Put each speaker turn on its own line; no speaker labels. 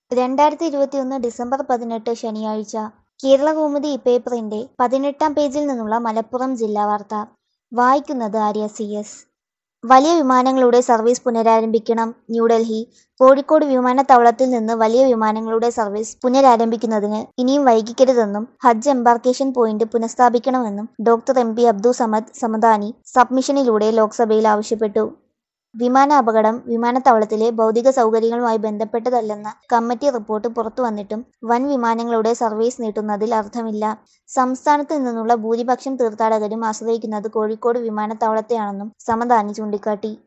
രണ്ടായിരത്തി ഇരുപത്തിയൊന്ന് ഡിസംബർ പതിനെട്ട് ശനിയാഴ്ച കേരളകൗമുദി പേപ്പറിന്റെ പതിനെട്ടാം പേജിൽ നിന്നുള്ള മലപ്പുറം ജില്ലാ വാർത്ത വായിക്കുന്നത് ആര്യ സി എസ് വലിയ വിമാനങ്ങളുടെ സർവീസ് പുനരാരംഭിക്കണം ന്യൂഡൽഹി കോഴിക്കോട് വിമാനത്താവളത്തിൽ നിന്ന് വലിയ വിമാനങ്ങളുടെ സർവീസ് പുനരാരംഭിക്കുന്നതിന് ഇനിയും വൈകിക്കരുതെന്നും ഹജ്ജ് എംബാർക്കേഷൻ പോയിന്റ് പുനഃസ്ഥാപിക്കണമെന്നും doctor M P Abdu Samad Samadani സബ്മിഷനിലൂടെ ലോക്സഭയിൽ ആവശ്യപ്പെട്ടു വിമാന അപകടം വിമാനത്താവളത്തിലെ ഭൗതിക സൗകര്യങ്ങളുമായി ബന്ധപ്പെട്ടതല്ലെന്ന കമ്മിറ്റി റിപ്പോർട്ട് പുറത്തുവന്നിട്ടും വൻ വിമാനങ്ങളുടെ സർവീസ് നീട്ടുന്നതിൽ അർത്ഥമില്ല സംസ്ഥാനത്ത് നിന്നുള്ള ഭൂരിപക്ഷം തീർത്ഥാടകരും ആശ്രയിക്കുന്നത് കോഴിക്കോട് വിമാനത്താവളത്തെയാണെന്നും സമദാനി ചൂണ്ടിക്കാട്ടി